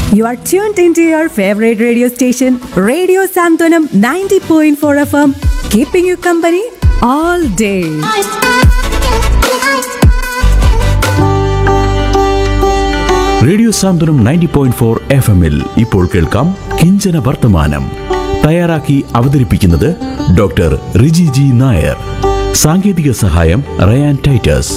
You are tuned into your favorite radio station, Radio Santanam 90.4 FM, keeping you company all day. Radio Santhwanam ninety point four F എമ്മിൽ ഇപ്പോൾ കേൾക്കാം കിഞ്ചന വർത്തമാനം തയ്യാറാക്കി അവതരിപ്പിക്കുന്നത് doctor Riji G Nair സാങ്കേതിക സഹായം Rayan Titus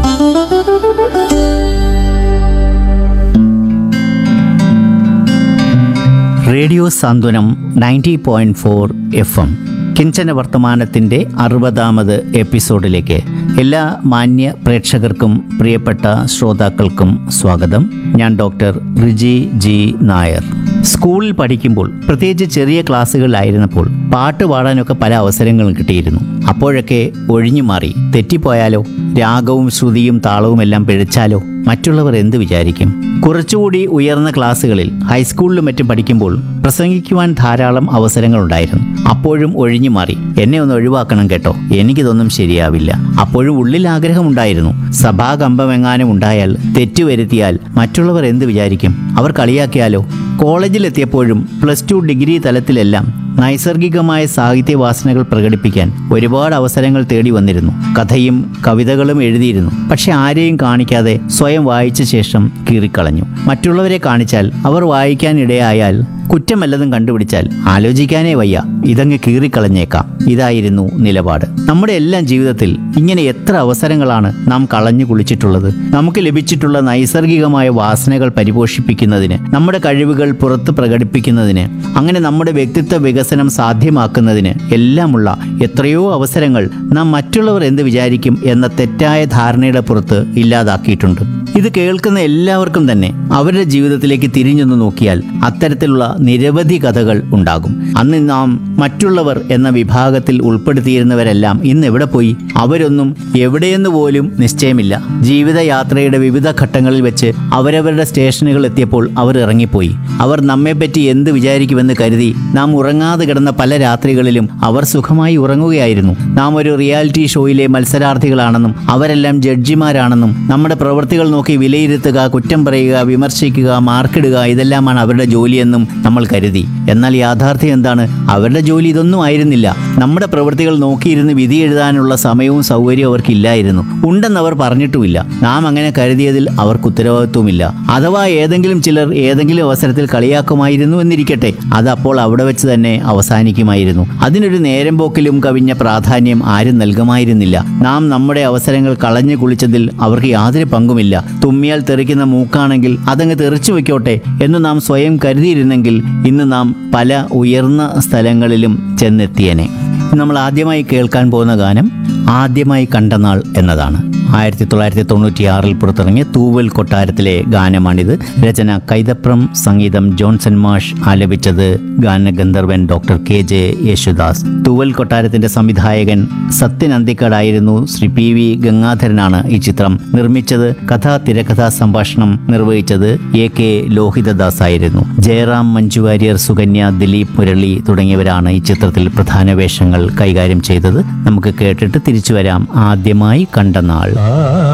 radio Santhwanam ninety point four F M കിഞ്ചന വർത്തമാനത്തിൻ്റെ അറുപതാമത് എപ്പിസോഡിലേക്ക് എല്ലാ മാന്യ പ്രേക്ഷകർക്കും പ്രിയപ്പെട്ട ശ്രോതാക്കൾക്കും സ്വാഗതം ഞാൻ ഡോക്ടർ റിജി ജി നായർ സ്കൂളിൽ പഠിക്കുമ്പോൾ പ്രത്യേകിച്ച് ചെറിയ ക്ലാസ്സുകളിലായിരുന്നപ്പോൾ പാട്ട് പാടാനൊക്കെ പല അവസരങ്ങളും കിട്ടിയിരുന്നു അപ്പോഴൊക്കെ ഒഴിഞ്ഞു മാറി തെറ്റിപ്പോയാലോ രാഗവും ശ്രുതിയും താളവും എല്ലാം പിഴച്ചാലോ മറ്റുള്ളവർ എന്ത് വിചാരിക്കും കുറച്ചുകൂടി ഉയർന്ന ക്ലാസ്സുകളിൽ ഹൈസ്കൂളിലും മറ്റും പഠിക്കുമ്പോൾ പ്രസംഗിക്കുവാൻ ധാരാളം അവസരങ്ങളുണ്ടായിരുന്നു അപ്പോഴും ഒഴിഞ്ഞു മാറി എന്നെ ഒന്ന് ഒഴിവാക്കണം കേട്ടോ എനിക്കിതൊന്നും ശരിയാവില്ല അപ്പോഴും ഉള്ളിൽ ആഗ്രഹമുണ്ടായിരുന്നു സഭാകമ്പമെങ്ങാനും ഉണ്ടായാൽ തെറ്റുവരുത്തിയാൽ മറ്റുള്ളവർ എന്ത് വിചാരിക്കും അവർ കളിയാക്കിയാലോ കോളേജിലെത്തിയപ്പോഴും പ്ലസ് ടു ഡിഗ്രി തലത്തിലെല്ലാം നൈസർഗികമായ സാഹിത്യവാസനകൾ പ്രകടിപ്പിക്കാൻ ഒരുപാട് അവസരങ്ങൾ തേടി വന്നിരുന്നു കഥയും കവിതകളും എഴുതിയിരുന്നു പക്ഷെ ആരെയും കാണിക്കാതെ സ്വയം വായിച്ച ശേഷം കീറിക്കളഞ്ഞു മറ്റുള്ളവരെ കാണിച്ചാൽ അവർ വായിക്കാനിടയായാൽ കുറ്റമല്ലതും കണ്ടുപിടിച്ചാൽ ആലോചിക്കാനേ വയ്യ ഇതങ്ങ് കീറിക്കളഞ്ഞേക്കാം ഇതായിരുന്നു നിലപാട് നമ്മുടെ എല്ലാം ജീവിതത്തിൽ ഇങ്ങനെ എത്ര അവസരങ്ങളാണ് നാം കളഞ്ഞു കുളിച്ചിട്ടുള്ളത് നമുക്ക് ലഭിച്ചിട്ടുള്ള നൈസർഗികമായ വാസനകൾ പരിപോഷിപ്പിക്കുന്നതിന് നമ്മുടെ കഴിവുകൾ പുറത്ത് പ്രകടിപ്പിക്കുന്നതിന് അങ്ങനെ നമ്മുടെ വ്യക്തിത്വ വികസനം സാധ്യമാക്കുന്നതിന് എല്ലാമുള്ള എത്രയോ അവസരങ്ങൾ നാം മറ്റുള്ളവർ എന്ത് വിചാരിക്കും എന്ന തെറ്റായ ധാരണയുടെ പുറത്ത് ഇല്ലാതാക്കിയിട്ടുണ്ട് ഇത് കേൾക്കുന്ന എല്ലാവർക്കും തന്നെ അവരുടെ ജീവിതത്തിലേക്ക് തിരിഞ്ഞൊന്ന് നോക്കിയാൽ അത്തരത്തിലുള്ള നിരവധി കഥകൾ ഉണ്ടാകും അന്ന് നാം മറ്റുള്ളവർ എന്ന വിഭാഗത്തിൽ ഉൾപ്പെടുത്തിയിരുന്നവരെല്ലാം ഇന്ന് എവിടെ പോയി അവരൊന്നും എവിടെയെന്ന് പോലും നിശ്ചയമില്ല ജീവിതയാത്രയുടെ വിവിധ ഘട്ടങ്ങളിൽ വെച്ച് അവരവരുടെ സ്റ്റേഷനുകൾ എത്തിയപ്പോൾ അവർ ഇറങ്ങിപ്പോയി അവർ നമ്മെപ്പറ്റി എന്ത് വിചാരിക്കുമെന്ന് കരുതി നാം ഉറങ്ങാതെ കിടന്ന പല രാത്രികളിലും അവർ സുഖമായി ഉറങ്ങുകയായിരുന്നു നാം ഒരു റിയാലിറ്റി ഷോയിലെ മത്സരാർത്ഥികളാണെന്നും അവരെല്ലാം ജഡ്ജിമാരാണെന്നും നമ്മുടെ പ്രവൃത്തികൾ നോക്കി വിലയിരുത്തുക കുറ്റം പറയുക വിമർശിക്കുക മാർക്കിടുക ഇതെല്ലാമാണ് അവരുടെ ജോലിയെന്നും നമ്മൾ കരുതി എന്നാൽ യാഥാർത്ഥ്യം എന്താണ് അവരുടെ ജോലി ഇതൊന്നും ആയിരുന്നില്ല നമ്മുടെ പ്രവൃത്തികൾ നോക്കിയിരുന്ന് വിധി എഴുതാനുള്ള സമയവും സൗകര്യവും അവർക്കില്ലായിരുന്നു ഉണ്ടെന്ന് അവർ പറഞ്ഞിട്ടുമില്ല നാം അങ്ങനെ കരുതിയതിൽ അവർക്ക് ഉത്തരവാദിത്വമില്ല അഥവാ ഏതെങ്കിലും ചിലർ ഏതെങ്കിലും അവസരത്തിൽ കളിയാക്കുമായിരുന്നു എന്നിരിക്കട്ടെ അത് അപ്പോൾ അവിടെ വെച്ച് തന്നെ അവസാനിക്കുമായിരുന്നു അതിനൊരു നേരം പോക്കിലും കവിഞ്ഞ പ്രാധാന്യം ആരും നൽകുമായിരുന്നില്ല നാം നമ്മുടെ അവസരങ്ങൾ കളഞ്ഞു കുളിച്ചതിൽ അവർക്ക് യാതൊരു പങ്കുമില്ല തുമ്മിയാൽ തെറിക്കുന്ന മൂക്കാണെങ്കിൽ അതങ്ങ് തെറിച്ചു വെക്കോട്ടെ എന്ന് നാം സ്വയം കരുതിയിരുന്നെങ്കിൽ ഇന്ന് നാം പല ഉയർന്ന സ്ഥലങ്ങളിലും ചെന്നെത്തിയനെ നമ്മൾ ആദ്യമായി കേൾക്കാൻ പോകുന്ന ഗാനം ആദ്യമായി കണ്ട നാൾ എന്നതാണ് ആയിരത്തി തൊള്ളായിരത്തി തൊണ്ണൂറ്റിയാറിൽ പുറത്തിറങ്ങിയ തൂവൽ കൊട്ടാരത്തിലെ ഗാനമാണിത് രചന കൈതപ്രം സംഗീതം ജോൺസൺ മാഷ് ആലപിച്ചത് ഗാനഗന്ധർവൻ ഡോക്ടർ കെ ജെ യേശുദാസ് തൂവൽ കൊട്ടാരത്തിന്റെ സംവിധായകൻ സത്യൻ അന്തിക്കാടായിരുന്നു ശ്രീ പി വി ഗംഗാധരനാണ് ഈ ചിത്രം നിർമ്മിച്ചത് കഥാ തിരക്കഥാ സംഭാഷണം നിർവഹിച്ചത് എ കെ ലോഹിതദാസ് ആയിരുന്നു ജയറാം മഞ്ജു വാര്യർ സുകന്യ ദിലീപ് മുരളി തുടങ്ങിയവരാണ് ഈ ചിത്രത്തിൽ പ്രധാന വേഷങ്ങൾ കൈകാര്യം ചെയ്തത് നമുക്ക് കേട്ടിട്ട് തിരിച്ചു വരാം ആദ്യമായി കണ്ട നാൾ